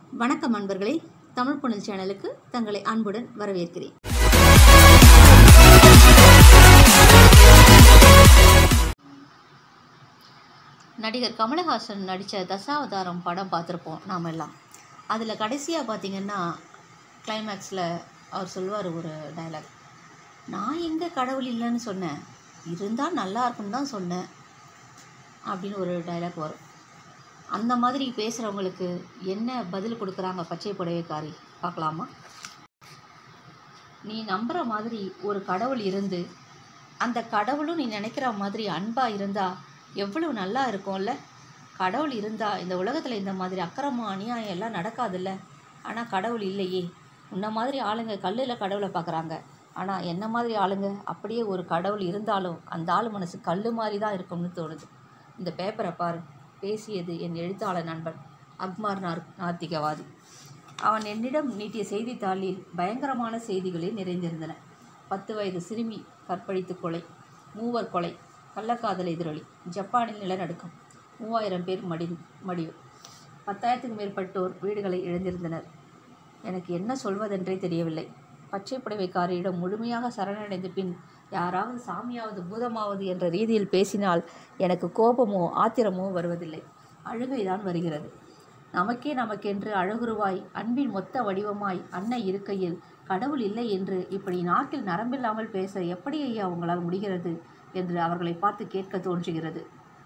வணக்கம் அன்பர்களே தமிழ் புனல் சேனலுக்கு தங்களை அன்புடன் வரவேற்கிறேன் நடிகர் கமலஹாசன் நடித்த தசாவதாரம் படம் பார்த்துருப்போம் நாம் எல்லாம் அதில் கடைசியாக பார்த்தீங்கன்னா கிளைமேக்ஸில் அவர் சொல்லுவார் ஒரு டயலாக் நான் எங்கே கடவுள் இல்லைன்னு சொன்னேன் இருந்தால் நல்லா இருக்குன்னு தான் சொன்னேன் அப்படின்னு ஒரு டயலாக் வரும் அந்த மாதிரி பேசுகிறவங்களுக்கு என்ன பதில் கொடுக்குறாங்க பச்சை புடவைக்காரி பார்க்கலாமா நீ நம்புகிற மாதிரி ஒரு கடவுள் இருந்து அந்த கடவுளும் நீ நினைக்கிற மாதிரி அன்பாக இருந்தால் எவ்வளவு நல்லா இருக்கும்ல கடவுள் இருந்தால் இந்த உலகத்தில் இந்த மாதிரி அக்கிரமம் அநியாயம் எல்லாம் நடக்காதுல்ல ஆனால் கடவுள் இல்லையே உன்ன மாதிரி ஆளுங்க கல்லில் கடவுளை பார்க்குறாங்க ஆனால் என்ன மாதிரி ஆளுங்க அப்படியே ஒரு கடவுள் இருந்தாலும் அந்த ஆள் மனசு கல் மாதிரி தான் இருக்கும்னு தோணுது இந்த பேப்பரை பாரு பேசியது என் எழுத்தாளர் நண்பன் அக்மார் நார் நாத்திகவாதி அவன் என்னிடம் நீட்டிய செய்தித்தாளில் பயங்கரமான செய்திகளே நிறைந்திருந்தன பத்து வயது சிறுமி கற்பழித்து கொலை மூவர் கொலை கள்ளக்காதல் எதிரொலி ஜப்பானில் நிலநடுக்கம் மூவாயிரம் பேர் மடி மடிவு பத்தாயிரத்துக்கு மேற்பட்டோர் வீடுகளை இழந்திருந்தனர் எனக்கு என்ன சொல்வதென்றே தெரியவில்லை பச்சை புடவைக்காரியிடம் முழுமையாக சரணடைந்த பின் யாராவது சாமியாவது பூதமாவது என்ற ரீதியில் பேசினால் எனக்கு கோபமோ ஆத்திரமோ வருவதில்லை அழுகைதான் வருகிறது நமக்கே நமக்கென்று அழகுருவாய் அன்பின் மொத்த வடிவமாய் அன்னை இருக்கையில் கடவுள் இல்லை என்று இப்படி நாக்கில் நரம்பில்லாமல் பேச எப்படி ஐயா உங்களால் முடிகிறது என்று அவர்களை பார்த்து கேட்க தோன்றுகிறது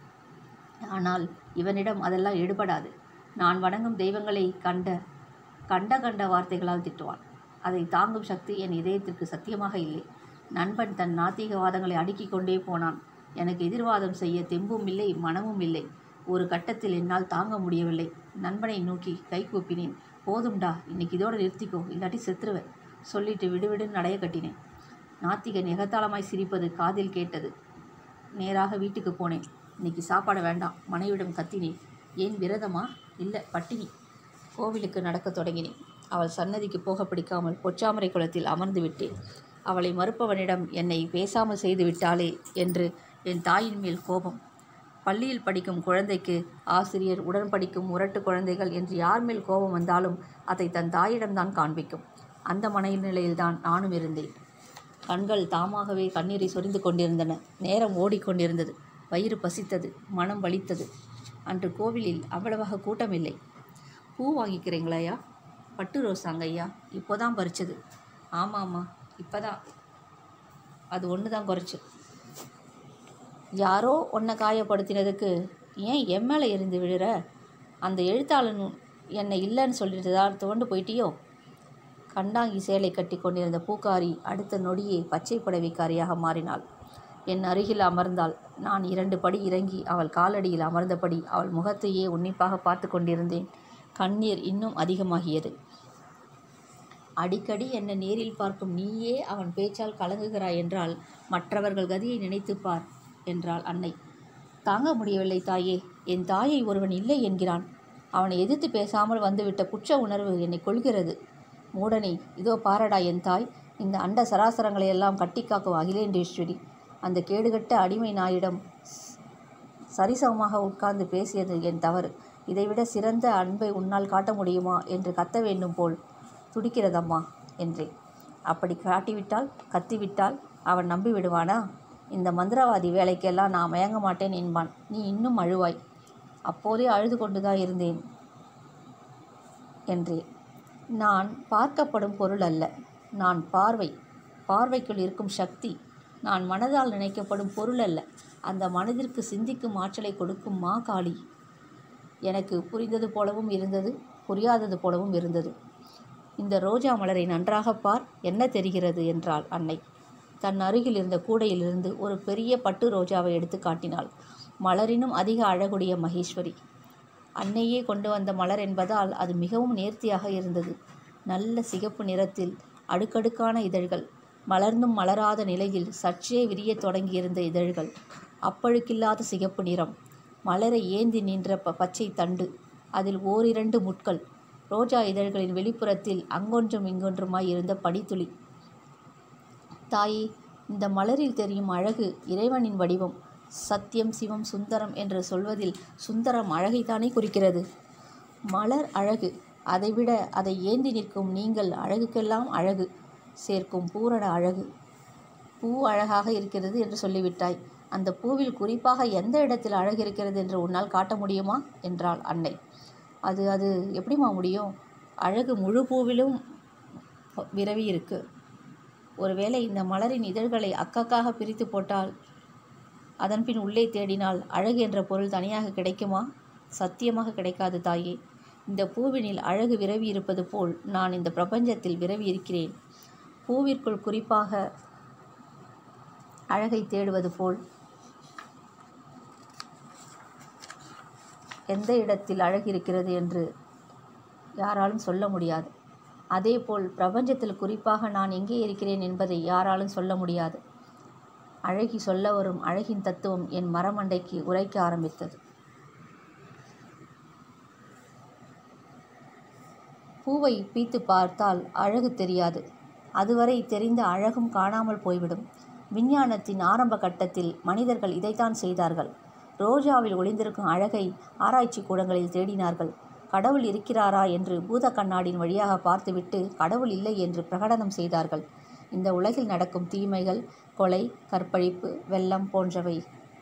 ஆனால் இவனிடம் அதெல்லாம் எடுபடாது நான் வணங்கும் தெய்வங்களை கண்ட கண்ட கண்ட வார்த்தைகளால் திட்டுவான் அதை தாங்கும் சக்தி என் இதயத்திற்கு சத்தியமாக இல்லை நண்பன் தன் நாத்திகவாதங்களை அடுக்கிக் கொண்டே போனான் எனக்கு எதிர்வாதம் செய்ய தெம்பும் இல்லை மனமும் இல்லை ஒரு கட்டத்தில் என்னால் தாங்க முடியவில்லை நண்பனை நோக்கி கை கூப்பினேன் போதும்டா இன்னைக்கு இதோட நிறுத்திக்கோ இல்லாட்டி செத்துருவேன் சொல்லிட்டு விடுவிடுன்னு நடைய கட்டினேன் நாத்திகன் எகத்தாளமாய் சிரிப்பது காதில் கேட்டது நேராக வீட்டுக்கு போனேன் இன்னைக்கு சாப்பாடு வேண்டாம் மனைவிடம் கத்தினேன் ஏன் விரதமா இல்லை பட்டினி கோவிலுக்கு நடக்கத் தொடங்கினேன் அவள் சன்னதிக்கு போக பிடிக்காமல் பொச்சாமரை குளத்தில் அமர்ந்து விட்டேன் அவளை மறுப்பவனிடம் என்னை பேசாமல் செய்து விட்டாளே என்று என் தாயின் மேல் கோபம் பள்ளியில் படிக்கும் குழந்தைக்கு ஆசிரியர் உடன் படிக்கும் முரட்டு குழந்தைகள் என்று யார் மேல் கோபம் வந்தாலும் அதை தன் தாயிடம்தான் காண்பிக்கும் அந்த மனநிலையில்தான் நானும் இருந்தேன் கண்கள் தாமாகவே கண்ணீரை சொரிந்து கொண்டிருந்தன நேரம் ஓடிக்கொண்டிருந்தது வயிறு பசித்தது மனம் வலித்தது அன்று கோவிலில் அவ்வளவாக கூட்டம் இல்லை பூ வாங்கிக்கிறீங்களாயா பட்டு ரோஸாங்க ஐயா இப்போ தான் பறிச்சது ஆமாம்மா இப்போ தான் அது ஒன்று தான் குறைச்சு யாரோ உன்னை காயப்படுத்தினதுக்கு ஏன் என் மேலே எரிந்து விழுற அந்த எழுத்தாளன் என்னை இல்லைன்னு சொல்லிட்டு தான் துவண்டு போயிட்டியோ கண்டாங்கி சேலை கட்டி கொண்டிருந்த பூக்காரி அடுத்த நொடியே பச்சை புடவைக்காரியாக மாறினாள் என் அருகில் அமர்ந்தாள் நான் இரண்டு படி இறங்கி அவள் காலடியில் அமர்ந்தபடி அவள் முகத்தையே உன்னிப்பாக பார்த்து கொண்டிருந்தேன் கண்ணீர் இன்னும் அதிகமாகியது அடிக்கடி என்னை நேரில் பார்க்கும் நீயே அவன் பேச்சால் கலங்குகிறாய் என்றால் மற்றவர்கள் கதியை நினைத்துப் பார் என்றாள் அன்னை தாங்க முடியவில்லை தாயே என் தாயை ஒருவன் இல்லை என்கிறான் அவனை எதிர்த்து பேசாமல் வந்துவிட்ட குற்ற உணர்வு என்னை கொள்கிறது மூடனே இதோ பாரடா என் தாய் இந்த அண்ட சராசரங்களை எல்லாம் கட்டிக்காக்கும் அகிலேண்டேஸ்வரி அந்த கேடுகட்ட அடிமை நாயிடம் சரிசமமாக உட்கார்ந்து பேசியது என் தவறு இதைவிட சிறந்த அன்பை உன்னால் காட்ட முடியுமா என்று கத்த வேண்டும் போல் துடிக்கிறதம்மா என்றேன் அப்படி காட்டிவிட்டால் கத்திவிட்டால் அவன் நம்பி விடுவானா இந்த மந்திரவாதி வேலைக்கெல்லாம் நான் மயங்க மாட்டேன் என்பான் நீ இன்னும் அழுவாய் அப்போதே அழுது கொண்டுதான் இருந்தேன் என்றேன் நான் பார்க்கப்படும் பொருள் அல்ல நான் பார்வை பார்வைக்குள் இருக்கும் சக்தி நான் மனதால் நினைக்கப்படும் பொருள் அல்ல அந்த மனதிற்கு சிந்திக்கும் ஆற்றலை கொடுக்கும் மா காளி எனக்கு புரிந்தது போலவும் இருந்தது புரியாதது போலவும் இருந்தது இந்த ரோஜா மலரை நன்றாக பார் என்ன தெரிகிறது என்றாள் அன்னை தன் அருகில் இருந்த கூடையிலிருந்து ஒரு பெரிய பட்டு ரோஜாவை எடுத்து காட்டினாள் மலரினும் அதிக அழகுடைய மகேஸ்வரி அன்னையே கொண்டு வந்த மலர் என்பதால் அது மிகவும் நேர்த்தியாக இருந்தது நல்ல சிகப்பு நிறத்தில் அடுக்கடுக்கான இதழ்கள் மலர்ந்தும் மலராத நிலையில் சற்றே விரியத் தொடங்கியிருந்த இதழ்கள் அப்பழுக்கில்லாத சிகப்பு நிறம் மலரை ஏந்தி நின்ற ப பச்சை தண்டு அதில் ஓரிரண்டு முட்கள் ரோஜா இதழ்களின் வெளிப்புறத்தில் அங்கொன்றும் இங்கொன்றுமாய் இருந்த படித்துளி தாயே இந்த மலரில் தெரியும் அழகு இறைவனின் வடிவம் சத்தியம் சிவம் சுந்தரம் என்று சொல்வதில் சுந்தரம் அழகைத்தானே குறிக்கிறது மலர் அழகு அதைவிட அதை ஏந்தி நிற்கும் நீங்கள் அழகுக்கெல்லாம் அழகு சேர்க்கும் பூரண அழகு பூ அழகாக இருக்கிறது என்று சொல்லிவிட்டாய் அந்த பூவில் குறிப்பாக எந்த இடத்தில் அழகு இருக்கிறது என்று உன்னால் காட்ட முடியுமா என்றாள் அன்னை அது அது எப்படிம்மா முடியும் அழகு முழு பூவிலும் விரவி இருக்கு ஒருவேளை இந்த மலரின் இதழ்களை அக்கக்காக பிரித்து போட்டால் அதன்பின் உள்ளே தேடினால் அழகு என்ற பொருள் தனியாக கிடைக்குமா சத்தியமாக கிடைக்காது தாயே இந்த பூவினில் அழகு விரவி இருப்பது போல் நான் இந்த பிரபஞ்சத்தில் விரவி இருக்கிறேன் பூவிற்குள் குறிப்பாக அழகை தேடுவது போல் எந்த இடத்தில் அழகு இருக்கிறது என்று யாராலும் சொல்ல முடியாது அதேபோல் பிரபஞ்சத்தில் குறிப்பாக நான் எங்கே இருக்கிறேன் என்பதை யாராலும் சொல்ல முடியாது அழகி சொல்ல வரும் அழகின் தத்துவம் என் மரமண்டைக்கு உரைக்க ஆரம்பித்தது பூவை பீத்து பார்த்தால் அழகு தெரியாது அதுவரை தெரிந்த அழகும் காணாமல் போய்விடும் விஞ்ஞானத்தின் ஆரம்ப கட்டத்தில் மனிதர்கள் இதைத்தான் செய்தார்கள் ரோஜாவில் ஒளிந்திருக்கும் அழகை ஆராய்ச்சி கூடங்களில் தேடினார்கள் கடவுள் இருக்கிறாரா என்று பூத கண்ணாடியின் வழியாக பார்த்துவிட்டு கடவுள் இல்லை என்று பிரகடனம் செய்தார்கள் இந்த உலகில் நடக்கும் தீமைகள் கொலை கற்பழிப்பு வெள்ளம் போன்றவை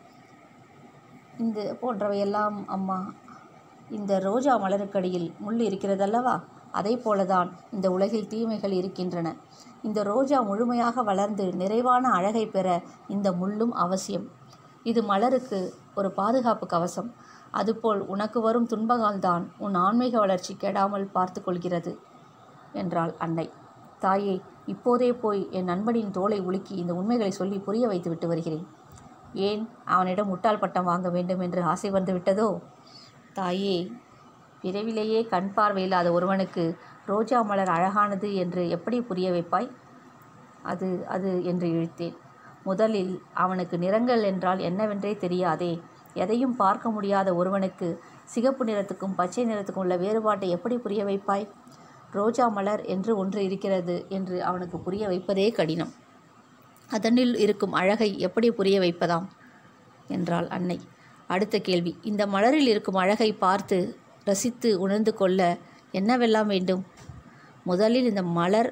இந்த போன்றவையெல்லாம் அம்மா இந்த ரோஜா மலருக்கடியில் முள் இருக்கிறதல்லவா அதே போலதான் இந்த உலகில் தீமைகள் இருக்கின்றன இந்த ரோஜா முழுமையாக வளர்ந்து நிறைவான அழகை பெற இந்த முள்ளும் அவசியம் இது மலருக்கு ஒரு பாதுகாப்பு கவசம் அதுபோல் உனக்கு வரும் துன்பகால்தான் உன் ஆன்மீக வளர்ச்சி கெடாமல் பார்த்து கொள்கிறது என்றாள் அன்னை தாயே இப்போதே போய் என் நண்பனின் தோலை உலுக்கி இந்த உண்மைகளை சொல்லி புரிய வைத்து விட்டு வருகிறேன் ஏன் அவனிடம் முட்டாள் பட்டம் வாங்க வேண்டும் என்று ஆசை வந்து விட்டதோ தாயே விரைவிலேயே கண் பார்வையில்லாத ஒருவனுக்கு ரோஜா மலர் அழகானது என்று எப்படி புரிய வைப்பாய் அது அது என்று இழுத்தேன் முதலில் அவனுக்கு நிறங்கள் என்றால் என்னவென்றே தெரியாதே எதையும் பார்க்க முடியாத ஒருவனுக்கு சிகப்பு நிறத்துக்கும் பச்சை நிறத்துக்கும் உள்ள வேறுபாட்டை எப்படி புரிய வைப்பாய் ரோஜா மலர் என்று ஒன்று இருக்கிறது என்று அவனுக்கு புரிய வைப்பதே கடினம் அதனில் இருக்கும் அழகை எப்படி புரிய வைப்பதாம் என்றாள் அன்னை அடுத்த கேள்வி இந்த மலரில் இருக்கும் அழகை பார்த்து ரசித்து உணர்ந்து கொள்ள என்னவெல்லாம் வேண்டும் முதலில் இந்த மலர்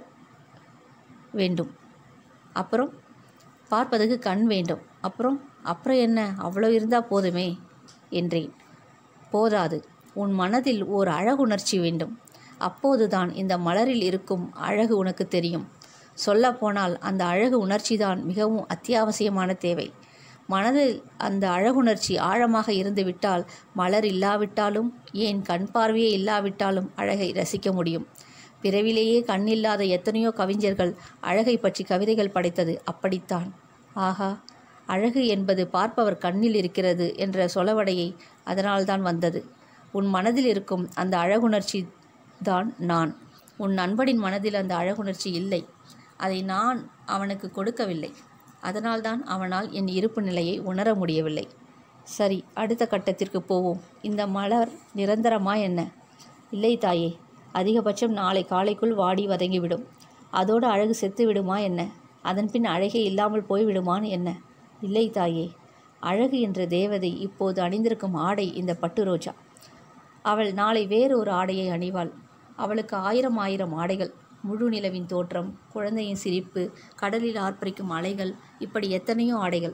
வேண்டும் அப்புறம் பார்ப்பதற்கு கண் வேண்டும் அப்புறம் அப்புறம் என்ன அவ்வளோ இருந்தால் போதுமே என்றேன் போதாது உன் மனதில் ஓர் அழகுணர்ச்சி வேண்டும் அப்போதுதான் இந்த மலரில் இருக்கும் அழகு உனக்கு தெரியும் சொல்லப்போனால் அந்த அழகு உணர்ச்சிதான் மிகவும் அத்தியாவசியமான தேவை மனதில் அந்த அழகுணர்ச்சி ஆழமாக இருந்துவிட்டால் மலர் இல்லாவிட்டாலும் ஏன் கண் பார்வையே இல்லாவிட்டாலும் அழகை ரசிக்க முடியும் பிறவிலேயே கண்ணில்லாத எத்தனையோ கவிஞர்கள் அழகை பற்றி கவிதைகள் படைத்தது அப்படித்தான் ஆகா அழகு என்பது பார்ப்பவர் கண்ணில் இருக்கிறது என்ற சொலவடையை அதனால்தான் வந்தது உன் மனதில் இருக்கும் அந்த அழகுணர்ச்சி தான் நான் உன் நண்பனின் மனதில் அந்த அழகுணர்ச்சி இல்லை அதை நான் அவனுக்கு கொடுக்கவில்லை அதனால்தான் அவனால் என் இருப்பு நிலையை உணர முடியவில்லை சரி அடுத்த கட்டத்திற்கு போவோம் இந்த மலர் நிரந்தரமா என்ன இல்லை தாயே அதிகபட்சம் நாளை காலைக்குள் வாடி வதங்கிவிடும் அதோடு அழகு செத்து விடுமா என்ன அதன்பின் அழகே இல்லாமல் போய்விடுமான்னு என்ன இல்லை தாயே அழகு என்ற தேவதை இப்போது அணிந்திருக்கும் ஆடை இந்த பட்டு ரோஜா அவள் நாளை வேறு ஒரு ஆடையை அணிவாள் அவளுக்கு ஆயிரம் ஆயிரம் ஆடைகள் முழு நிலவின் தோற்றம் குழந்தையின் சிரிப்பு கடலில் ஆர்ப்பரிக்கும் அலைகள் இப்படி எத்தனையோ ஆடைகள்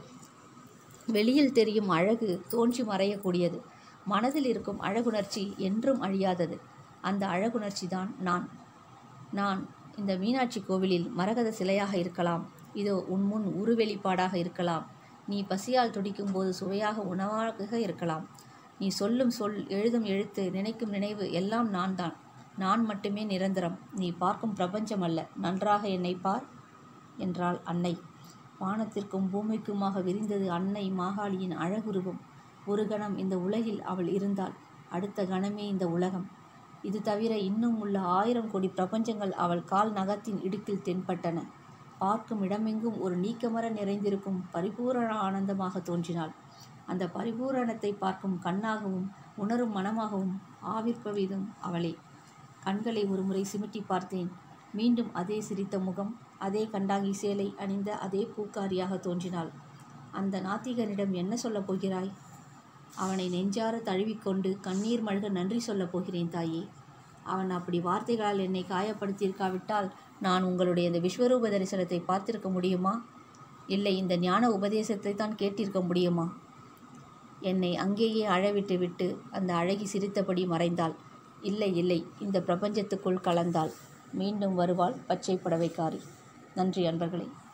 வெளியில் தெரியும் அழகு தோன்றி மறையக்கூடியது மனதில் இருக்கும் அழகுணர்ச்சி என்றும் அழியாதது அந்த அழகுணர்ச்சி தான் நான் நான் இந்த மீனாட்சி கோவிலில் மரகத சிலையாக இருக்கலாம் இதோ உன் முன் உருவெளிப்பாடாக இருக்கலாம் நீ பசியால் துடிக்கும் போது சுவையாக உணவாக இருக்கலாம் நீ சொல்லும் சொல் எழுதும் எழுத்து நினைக்கும் நினைவு எல்லாம் நான் தான் நான் மட்டுமே நிரந்தரம் நீ பார்க்கும் பிரபஞ்சம் அல்ல நன்றாக என்னை பார் என்றாள் அன்னை வானத்திற்கும் பூமிக்குமாக விரிந்தது அன்னை மாகாளியின் அழகுருவம் ஒரு கணம் இந்த உலகில் அவள் இருந்தாள் அடுத்த கணமே இந்த உலகம் இது தவிர இன்னும் உள்ள ஆயிரம் கோடி பிரபஞ்சங்கள் அவள் கால் நகத்தின் இடுக்கில் தென்பட்டன பார்க்கும் இடமெங்கும் ஒரு நீக்கமர நிறைந்திருக்கும் பரிபூரண ஆனந்தமாக தோன்றினாள் அந்த பரிபூரணத்தை பார்க்கும் கண்ணாகவும் உணரும் மனமாகவும் ஆவிர்ப்பவிதும் அவளே கண்களை ஒருமுறை சிமிட்டி பார்த்தேன் மீண்டும் அதே சிரித்த முகம் அதே கண்டாங்கி சேலை அணிந்த அதே பூக்காரியாக தோன்றினாள் அந்த நாத்திகனிடம் என்ன சொல்லப் போகிறாய் அவனை நெஞ்சார தழுவிக்கொண்டு கண்ணீர் மல்க நன்றி சொல்லப் போகிறேன் தாயே அவன் அப்படி வார்த்தைகளால் என்னை காயப்படுத்தியிருக்காவிட்டால் நான் உங்களுடைய இந்த விஸ்வரூப தரிசனத்தை பார்த்திருக்க முடியுமா இல்லை இந்த ஞான உபதேசத்தை தான் கேட்டிருக்க முடியுமா என்னை அங்கேயே அழவிட்டு விட்டு அந்த அழகி சிரித்தபடி மறைந்தாள் இல்லை இல்லை இந்த பிரபஞ்சத்துக்குள் கலந்தாள் மீண்டும் வருவாள் பச்சை புடவைக்காரி நன்றி அன்பர்களே